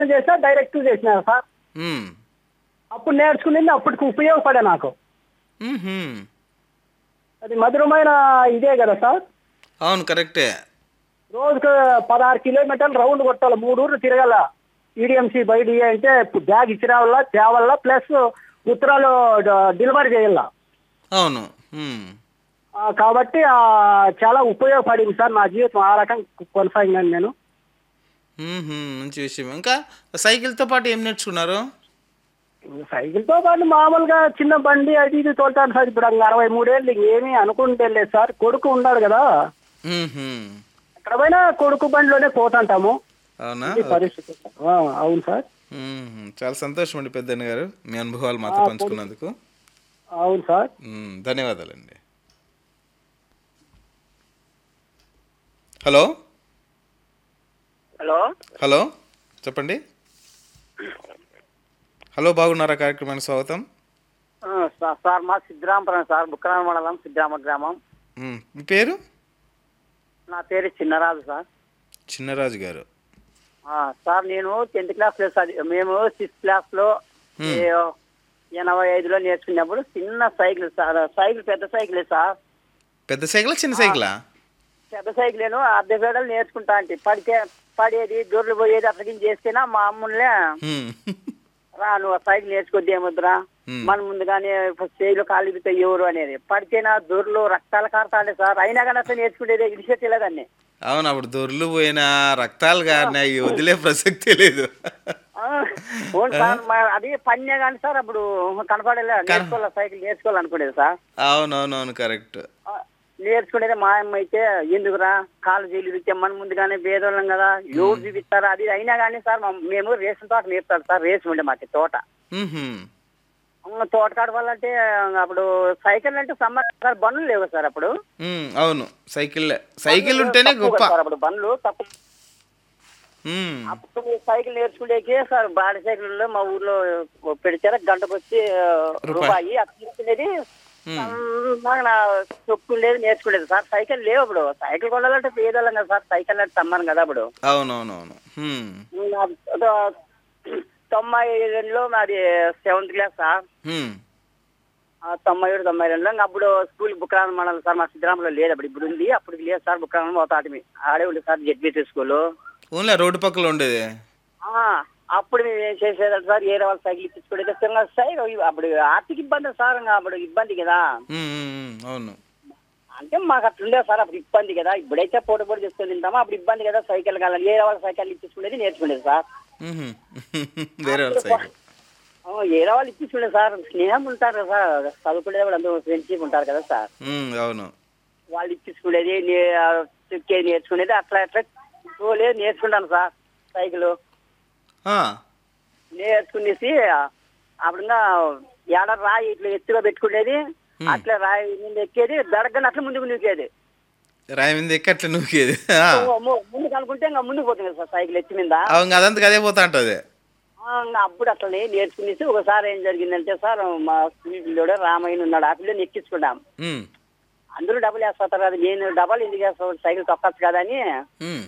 చేసా డైరెక్ట్ చేసిన సార్ మ్మ్. అప్పుడు నేర్చుకునేది అప్పటికి ఉపయోగపడే నాకు మ్మ్హ్మ్. అది మధురమైన ఇదే కదా సార్ అవును కరెక్టే రోజుకు పదహారు కిలోమీటర్లు రౌండ్ కొట్టాలి మూడు ఊర్లు తిరగాల ఈడిఎంసీ బయట అంటే బ్యాగ్ ఇచ్చి రావాలా తేవాలా ప్లస్ ఉత్తరాలు డ- డెలివరీ చేయాల అవును మ్మ్. ఆ, కాబట్టి ఆ, చాలా ఉపయోగపడింది సార్ నా జీవితం ఆ రకం కొనసాగినాను నేను మ్మ్హ్మ్. మంచి విషయం ఇంకా సైకిల్తో పాటు ఏం నేర్చుకున్నారు సైకిల్తో పాటు మామూలుగా చిన్న బండి అది ఇది తోలుతాను సార్ ఇప్పుడు అంగ అరవై మూడేళ్ళు ఏమీ అనుకుంటే లేదు సార్ కొడుకు ఉన్నాడు కదా మ్మ్హ్మ్. ఎక్కడ పోయినా కొడుకు బండిలోనే పోతుంటాము అవునా ఇది పరిస్థితి ఆ, అవును సార్ మ్మ్హ్మ్. చాలా సంతోషం అండి పెద్దన్న గారు మీ అనుభవాలు మాతో పంచుకున్నందుకు అవును సార్ మ్మ్. ధన్యవాదాలండి హలో హలో హలో చెప్పండి హలో బాగున్నారా కార్యక్రమానికి స్వాగతం ఆ, సా- సార్ మా సిద్ధరామపురం సార్ బుక్కరామ మండలం సిద్ధరామ గ్రామం మ్మ్. మీ పేరు నా పేరు చిన్నరాజు సార్ చిన్నరాజు గారు ఆ, సార్ నేను టెన్త్ క్లాస్ లో చది మేము సిక్స్త్ క్లాస్ లో Hmm. ఏ, ఎనభై ఐదులో నేర్చుకున్నప్పుడు చిన్న సైకిల్ సార్ సైకిల్ పెద్ద సైకిలే సార్ పెద్ద సైకిలా చిన్న సైకిలా పెద్ద సైకిల్ అర్ధ పేడలు నేర్చుకుంటా అంటే పడితే పడేది దొర్లు పోయేది అక్కడికి చేస్తేనా మా అమ్ములే మ్మ్. రా నువ్వు ఆ సైకిల్ నేర్చుకోద్ది ఏమొద్దురా Hmm. మన ముందుగానే చేయిలో కాళ్ళు ఇడితే ఎవరు అనేది పడితేనా దొర్లు రక్తాలు కారుతాండే సార్ అయినా కానీ అసలు నేర్చుకునేది ఇడిచేతలేదండి అవును అప్పుడు దొర్లు పోయినా రక్తాలు గారినాయి వదిలే ప్రసక్తే లేదు ఆ, అవును సార్ మా- అది పన్నే కానీ సార్ అప్పుడు కనపడలే నేర్చుకోవాలి సైకిల్ నేర్చుకోవాలనుకునేది సార్ అవునవునవును కరెక్ట్ ఆ, నేర్చుకునేది మా అమ్మ అయితే ఎందుకురా కాలు చేయలు ఇచ్చే మన ముందుగానే భేదోళ్ళం కదా ఎవరు చూపిస్తారు అది ఇది అయినా కానీ సార్ మా- మేము రేషన్ తోట నేర్పుతాడు సార్ రేషన్ ఉండే మాకు తోట మ్మ్హ్మ్. ఇంకా తోట కాడవాలంటే అప్పుడు సైకిల్ అంటే సమ్మర్ సార్ బండ్లు లేవు సార్ అప్పుడు మ్మ్. అవును సైకిల్ సైకిల్ ఉంటేనే తక్కువ గొప్ప కదా సార్ అప్పుడు బండ్లు తక్కువ మ్మ్. అప్పుడు మీరు సైకిల్ నేర్చుకునేకే సార్ బాడీ సైకిల్లో మా ఊర్లో పెడిచారు గంటకు వచ్చి ఆ, రూపాయి. రూపాయి అక్కడ తీసుకునేది నాకు నా తొక్కులేదు నేర్చుకునేది సార్ సైకిల్ లేవు అప్పుడు సైకిల్ కొనాలంటే పేదవాళ్ళం కదా సార్ సైకిల్ అంటే తమ్మను కదా అప్పుడు అవునవునవును మ్మ్. నా- అదో తొంభై రెండులో నాది సెవెంత్ క్లాస్ సార్ మ్మ్. ఆ, తొంభై ఏడు తొంభై రెండులో ఇంకా అప్పుడు స్కూల్ బుక్రాన్ మండలం సార్ మా సిద్ధరామలో లేదు అప్పుడు ఇప్పుడు ఉంది అప్పుడు లేదు సార్ బుక్రాన్ పోతాటమి ఆడే ఉంది sir ZBT school only road పక్కల ఉండేది అప్పుడు మేము ఏం చేసేదంటే సార్ ఏరే వాళ్ళ సైకిల్ ఇప్పించుకునేది ఇంకా సైకిల్ అప్పుడు ఆర్థిక ఇబ్బంది సార్ ఇంకా అప్పుడు ఇబ్బంది కదా మ్మ్, మ్మ్, మ్మ్. అవును అంటే మాకు అట్లుండే సార్ అప్పుడు ఇబ్బంది కదా ఇప్పుడైతే పోటీ పోటీ చేసుకొని తింటామో అప్పుడు ఇబ్బంది కదా సైకిల్ కావాలి ఏరే వాళ్ళ సైకిల్ ఇప్పించుకునేది నేర్చుకునేది సార్ మ్మ్హ్మ్. వేరే వాళ్ళ సైకిల్ ఆ, ఏరే వాళ్ళు ఇప్పించుకునేది సార్ స్నేహం ఉంటారు కదా సార్ చదువుకునేది కూడా అందరూ ఫ్రెండ్షిప్ ఉంటారు కదా సార్ మ్మ్, అవును వాళ్ళు ఇప్పించుకునేది నే- ఆ, తొక్కేది నేర్చుకునేది అట్లా అట్లా లేదు నేర్చుకుంటాను సార్ సైకిల్ ఆ, నేర్చుకునేసి అప్పుడు ఇంకా ఏడ రాయి ఇట్లా ఎత్తుగా పెట్టుకునేది అట్లా రాయి మీద ఎక్కేది దడగని అట్లా ముందుకు నూకేది రాయి మీద ఎక్కి అట్లా నూకేది ఆ. ము- ముందుకు అనుకుంటే ఇంకా ముందుకు పోతుంది సార్ సైకిల్ ఎత్తి మీద అవును అదంతా అదే పోతా ఉంటుంది ఆ, ఇంకా అప్పుడు అట్లనే నేర్చుకునేసి ఒకసారి ఏం జరిగిందంటే సార్ మా స్కూల్ పిల్లోడు రామయ్య ఉన్నాడు ఆ పిల్లని ఎక్కించుకున్నాం మ్మ్. అందరూ డబ్బులు వేస్తారు అది నేను డబ్బులు ఎందుకు వేస్తాను సైకిల్ తొక్కచ్చు కదా అని మ్మ్.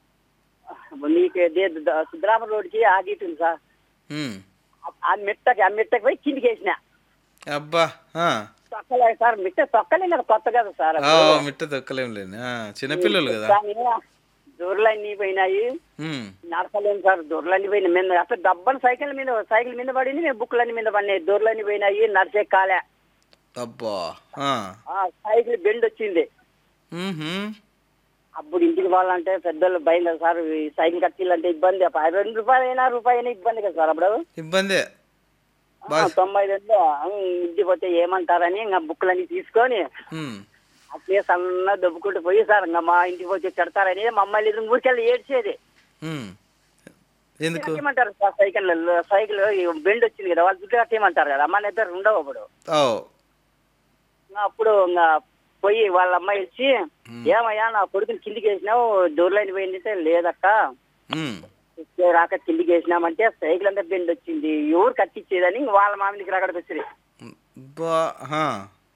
నీకు సిద్ధరామ రోడ్కి ఆగిట్టుంది సార్ మ్మ్. ఆ మెట్టకి ఆ మెట్టకి పోయి కిందికి వేసిన అబ్బా ఆ. తొక్కలేదు సార్ మిట్ట తొక్కలే కదా కొత్త కదా సార్ ఆ, మిట్ట తొక్కలేం లేని ఆ, చిన్నపిల్లలు కదా కానీ దొరలన్నీ పోయినాయి మ్మ్. నడపలేము సార్ దొరలన్నీ పోయినాయి మేము అట్లా డబ్బని సైకిల్ మీద సైకిల్ మీద పడింది మేము బుక్లన్నీ మీద పడినాయి దొరలన్నీ పోయినాయి నడిచే కాలే అబ్బా ఆ. ఆ సైకిల్ బెండ్ వచ్చింది మ్మ్హ్మ్. అప్పుడు ఇంటికి పోవాలంటే పెద్దోళ్ళు బయలుదేరు సార్ ఈ సైకిల్ కట్టిల్లంటే ఇబ్బంది ఆ రెండు రూపాయలు అయినా రూపాయి అయినా ఇబ్బంది కదా సార్ అప్పుడు ఇబ్బందే ఆ, తొంభై రెండులో ఇంటికి పోతే ఏమంటారని ఇంకా బుక్లన్నీ తీసుకొని మ్మ్. అట్లే సన్న దొబ్బుకుంటూ పోయి సార్ ఇంకా మా ఇంటికి పోతే తిడతారని మమ్మల్ని ఇది ఊరికెళ్ళి ఏడ్చేది మ్మ్. ఎందుకు కట్టేయమంటారు సార్ సైకిల్ సైకిల్ ఈ బెండ్ వచ్చింది కదా వాళ్ళు చుట్టూ కట్టేయమంటారు కదా మన ఇద్దరు ఉండవు అప్పుడు ఓ ఇంకా అప్పుడు ఇంకా పోయి వాళ్ళ అమ్మాయి వచ్చి ఏమయ్యా నా కొడుకుని కిందికి వేసినావు దూరలైన పోయిందంటే లేదక్క మ్మ్. ఇచ్చే రాక కిందికి వేసినామంటే సైకిల్ అంతా బెండ్ వచ్చింది ఎవరు కట్టించేదని ఇంక వాళ్ళ మామిడి దగ్గర అక్కడికి వచ్చి బా హా.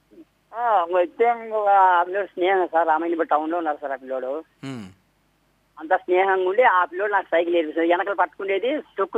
వస్తే ఇంక ఆ పిల్లోడు స్నేహం సార్ రామాయణ టౌన్ లో ఉన్నారు సార్ ఆ పిల్లోడు మ్మ్. అంత స్నేహంగా ఉండి ఆ పిల్లోడు నాకు సైకిల్ నేర్పిస్తుంది వెనకలు పట్టుకునేది తొక్కు